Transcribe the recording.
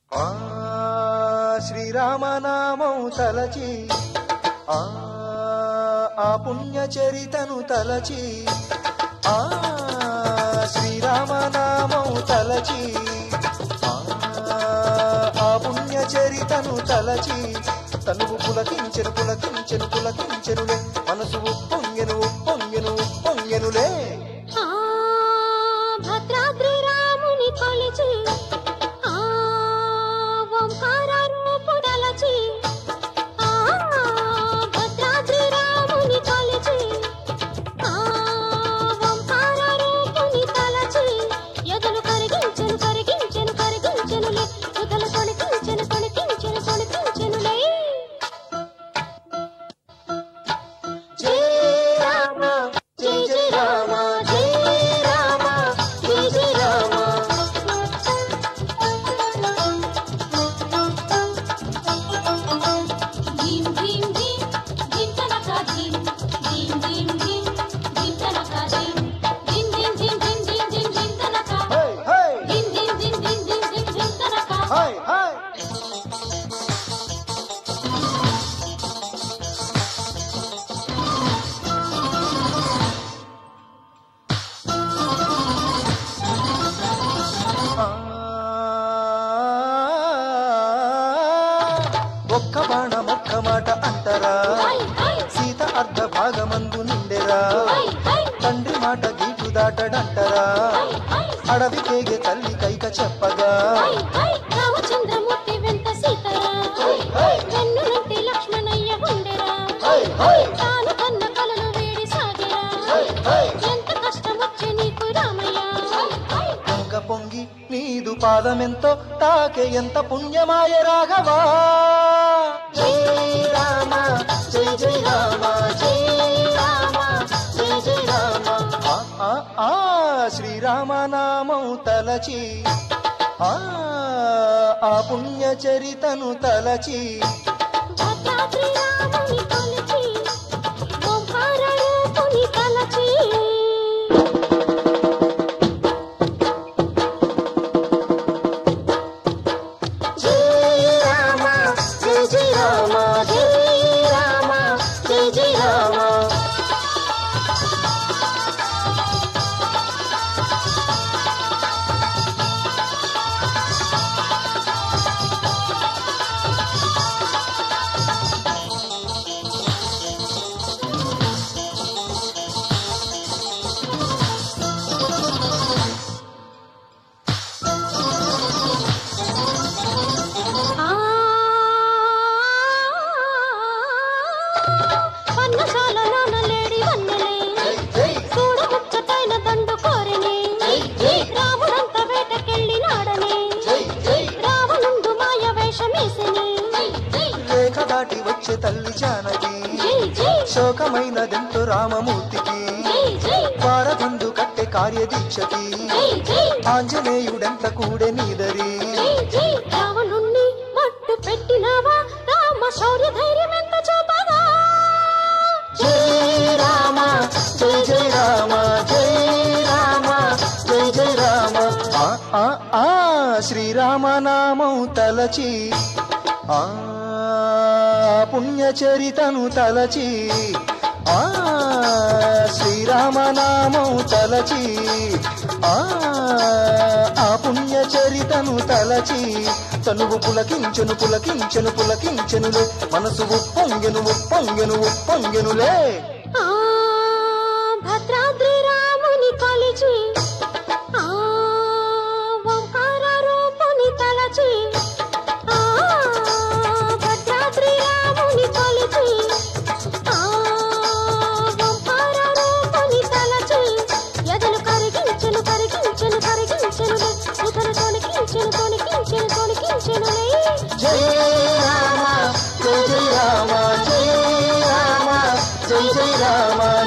ఆ శ్రీరామనామం తలచి ఆ ఆ పుణ్య చరితను తలచి ఆ శ్రీరామనామం తలచి ఆ ఆ పుణ్య చరితను తలచి తనువు పులకించెను పులకించెను పులకించెనులే మనసు ఉప్పొంగెను ఉప్పొంగెను ఉప్పొంగెనులే ఆ భద్రాద్రి రాముని కొలిచి ఆ ఓంకార రూపుడలచి ఆ భద్రాద్రి రాముని కొలిచి ఆ ఓంకార రూపుని తలచి ఎదలు కరిగించెను కరిగించెను కరిగించెనులే సుధలు తొణికించెను తొణికించెను తొణికించెనులే జై రామ జై జై రామ జై రామ జై జై రామ ధీం ధీం ధీం ధీం తనక ధీం ధీం ధీం ధీం ధీం తనక ధీం ధీం ధీం ధీం ధీం ధీం ధీం ధీం తనక హై హై ధీం ధీం ధీం ధీం ధీం ధీం ధీం తనక హై హై ఒక్క బాణం ఒక్క మాట అంటరా హై హై సీత అర్ధ భాగమందు నిండెరా హై హై తండ్రి మాట గీటు దాటడంటరా హై హై అడవి కేగే తల్లి కైక చెప్పగా హై హై రామచంద్రమూర్తి వెంట సీతరా వెన్ను నుండి లక్ష్మణయ్య ఉండెరా తాను కన్న కలలు వేడి సాగెరా ఎంత కష్టమొచ్చే నీకు రామయ్య గంగ పొంగి నీదు పాదమెంతో తాకే ఎంత పుణ్యమాయ రాఘవా జై రామ జై జై రామ జై రామ జై జై రామ ఆ, ఆ, ఆ శ్రీరామనామం తలచి ఆ ఆ పుణ్య చరితను తలచి భద్రాద్రి రాముని కొలిచి ఓంకార రూపుని తలచి జై రామ జై జై రామ జై రామ జై జై రామ ఆ పన్నశాల నానలేడి వన్నెలే జై చూడ ముచ్చటైన దండు కోరిని రాముడంత వేటకెళ్ళినాడని జై జై రావణుండు మాయ వేషమేసిని రేఖ దాటి వచ్చే తల్లి జానకి జై జై శోకమైనదెంతో రామమూర్తికి జై జై వారధందు కట్టె కార్యదీక్షకి జై జై ఆంజనేయుడెంత కూడే నీదరి జై జై రావణుణ్ణి మట్టు పెట్టినావా రామ శౌర్య ధైర్యం ఎంత చూపగా జై రామ జై జై రామ జై రామ జై జై రామ ఆ ఆ ఆ శ్రీరామనామం తలచి ఆ పుణ్యచరితను తలచి ఆ శ్రీరామనామం తలచి ఆ ఆ పుణ్యచరితను తలచి తనువు పులకించెను పులకించెను పులకించెనులే మనసు ఉప్పొంగెను ఉప్పొంగెను ఉప్పొంగెనులే ఆ భద్రాద్రి రాముని కొలిచి ఆ ఓంకార రూపుని తలచి ఆ భద్రాద్రి రాముని కొలిచి ఆ ఓంకార రూపుని తలచి ఎదలు కరిగించెను కరిగించెను కరిగించెను ఉదలు తొణికించెను తొణికించెను తొణికించెనులే జై రామ జై జై రామ జై రామ జై జై రామ